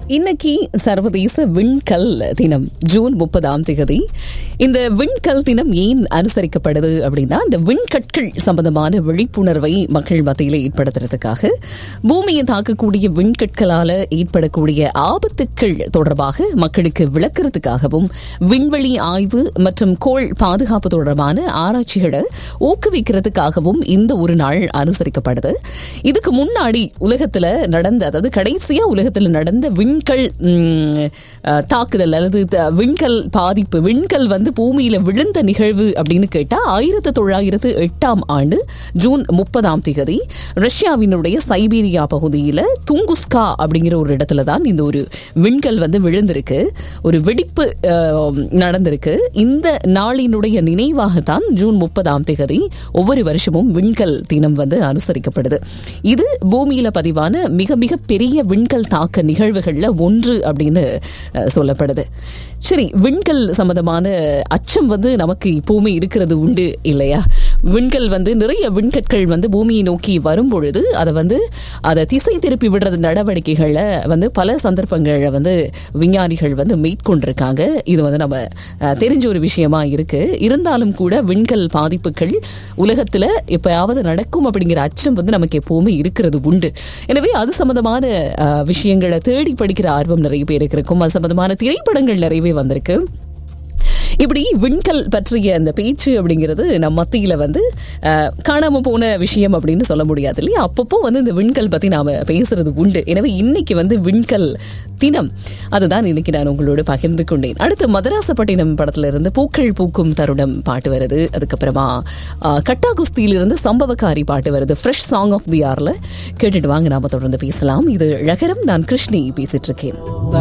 இன்னைக்கு சர்வதேச விண்கல் தினம் ஜூன் முப்பதாம் தேதி இந்த விண்கல் தினம் ஏன் அனுசரிக்கப்படுது அப்படின்னா இந்த விண்கற்கள் சம்பந்தமான விழிப்புணர்வை மக்கள் மத்தியில் ஏற்படுத்துறதுக்காக பூமியை தாக்கக்கூடிய விண்கற்களால ஏற்படக்கூடிய ஆபத்துக்கள் தொடர்பாக மக்களுக்கு விளக்குறதுக்காகவும் விண்வெளி ஆய்வு மற்றும் கோள் பாதுகாப்பு தொடர்பான ஆராய்ச்சிகளை ஊக்குவிக்கிறதுக்காகவும் இந்த ஒரு நாள் அனுசரிக்கப்படுது இதுக்கு முன்னாடி உலகத்துல நடந்த அதாவது கடைசியா உலகத்துல நடந்த விண்கல் ம், அஹ், தாக்குதல் அல்லது த- விண்கல் பாதிப்பு விண்கல் வந்து பூமியில விழுந்த நிகழ்வு அப்படின்னு கேட்டா ஆயிரத்தி தொள்ளாயிரத்து எட்டாம் ஆண்டு ஜூன் முப்பதாம் தேதி ரஷ்யாவினுடைய சைபீரியா பகுதியில துங்குஸ்கா அப்படிங்கிற ஒரு இடத்துல தான் இந்த ஒரு விண்கல் வந்து விழுந்திருக்கு ஒரு வெடிப்பு அஹ், நடந்திருக்கு இந்த நாளினுடைய நினைவாகத்தான் ஜூன் முப்பதாம் தேதி ஒவ்வொரு வருஷமும் விண்கல் தினம் வந்து அனுசரிக்கப்படுது இது பூமியில பதிவான மிக மிக பெரிய விண்கல் தாக்க நிகழ்வுகள்ல ஒன்று அப்படின்னு அஹ், சொல்லப்படுது சரி விண்கல் சம்பந்தமான அச்சம் வந்து நமக்கு இப்பவுமே இருக்கிறது உண்டு இல்லையா விண்கல் வந்து நிறைய விண்கற்கள் வந்து பூமியை நோக்கி வரும் பொழுது அதை வந்து அதை திசை திருப்பி விடுறது நடவடிக்கைகளை வந்து பல சந்தர்ப்பங்களில் வந்து விஞ்ஞானிகள் வந்து மேற்கொண்டிருக்காங்க இது வந்து நம்ம அஹ், தெரிஞ்ச ஒரு விஷயமா இருக்கு இருந்தாலும் கூட விண்கல் பாதிப்புகள் உலகத்துல எப்பயாவது நடக்கும் அப்படிங்கிற அச்சம் வந்து நமக்கு எப்பவுமே இருக்கிறது உண்டு எனவே அது சம்பந்தமான அஹ், விஷயங்களை தேடி படிக்கிற ஆர்வம் நிறைய பேருக்கு இருக்கும் அது சம்பந்தமான திரைப்படங்கள் நிறையவே வந்திருக்கு இப்படி விண்கல் பற்றிய அந்த பேச்சு அப்படிங்கிறது நம் மத்தியில வந்து அஹ், காணாம போன விஷயம் அப்படின்னு சொல்ல முடியாது இல்லையா அப்பப்போ வந்து இந்த விண்கல் பத்தி நாம பேசுறது உண்டு எனவே இன்னைக்கு வந்து விண்கல் தினம் அதுதான் இன்னைக்கு நான் உங்களோடு பகிர்ந்து கொண்டேன் அடுத்து மதராசப்பட்டினம் படத்துல இருந்து பூக்கள் பூக்கும் தருணம் பாட்டு வருது அதுக்கப்புறமா அஹ், கட்டா குஸ்தியிலிருந்து சம்பவக்காரி பாட்டு வருது ஃப்ரெஷ் சாங் ஆஃப் தி ஆர்ல கேட்டுட்டு வாங்க நாம தொடர்ந்து பேசலாம் இது ழகரம் நான் கிருஷ்ணி பேசிட்டு இருக்கேன்